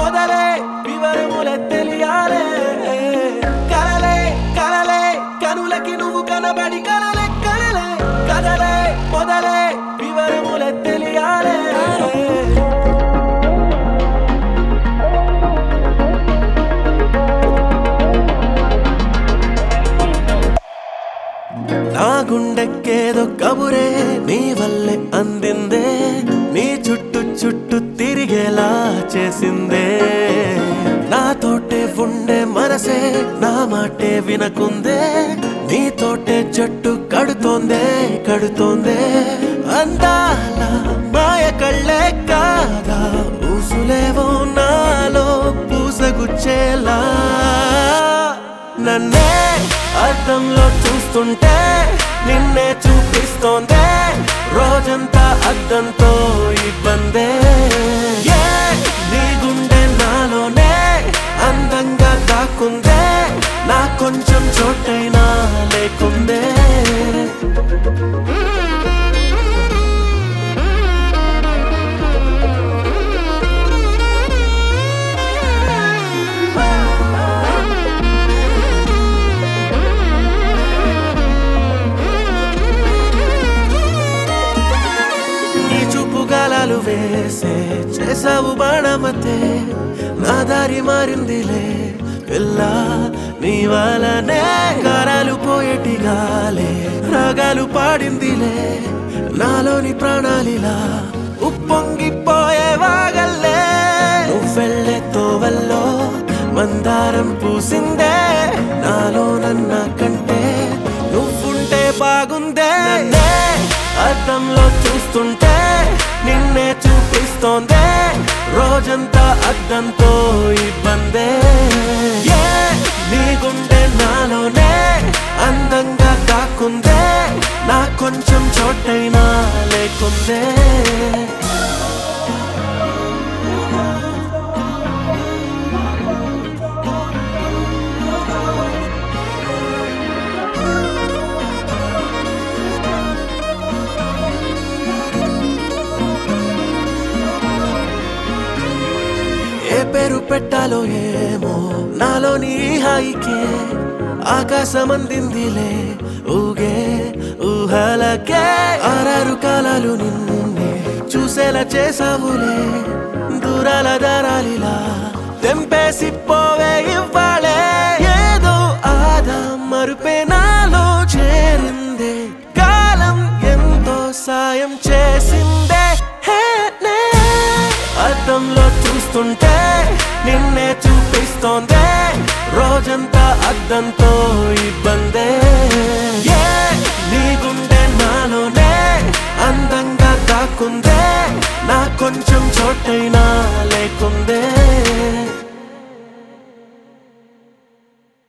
మొదలే వివరములే తెలియాలే కలలే కలలే కనులకి నువ్వు కనబడి కలలే కలలే కదలే మొదలే వివరములే తెలియాలే నా గుండెక్కేదో కబురే నీ వల్లే అందిందే నీ చుట్టు చుట్టు తిరిగేలా చేసిందే నాతోటే ఉండే మనసే నా మాటే వినకుందే నీతోటే జట్టు కడుతోందే కడుతోందే అందాల మాయ కళ్ళే కాగా ఊసులేవో నాలో పూసగుచ్చేలా నన్నే అద్దంలో చూస్తుంటే నిన్నే చూపిస్తోందే రోజంతా అద్దంతో ఇబ్బందే ఏ నీ గుండె నాలోనే అందంగా దాక్కుందే నా కొంచెం చోటైనా లేకుందే నీ చూపు గాలాలు వేసే చేసావు బాణమతే నా దారి మారిందిలే పిల్ల నీ వలనే గారాలు పోయేటి గాలే రాగాలు పాడిందిలే నాలోని ప్రాణాలిలా ఉప్పొంగిపోయే వాగల్లే నువ్వెళ్ళే తోవల్లో మందారం పూసిందే నాలో నన్న కంటే నువ్వుంటే బాగుందే నన్నే అద్దంలో చూస్తుంటే నిన్నే చూపిస్తోందే రోజంతా అద్దంతో ఇబ్బందే ఏ నీ గుండె నాలోనే అందంగా కాకుందే నా కొంచెం చోటైనా లేకుందే ఏ పేరు పెట్టాలో ఏమో నాలోని ఈ హాయికే ఆకాశం అందిందిలే ఊగే ఊహలకే ఆరారు కాలాలు నిన్నే చూసేలా చేసావులే దూరాల దారాలిలా తెంపేసి పోవే ఇవ్వాలే ఏదో ఆదా మరుపే నాలో చేరిందే కాలం ఎంతో సాయం చేసిందే హే నే అద్దంలో చూస్తుంటే నిన్నే చూపిస్తోందే రోజంతా అద్దంతో ఇబ్బందే ఏ నీ గుండె నాలోనే అందంగా దాక్కుందే నా కొంచెం చోటైనా లేకుందే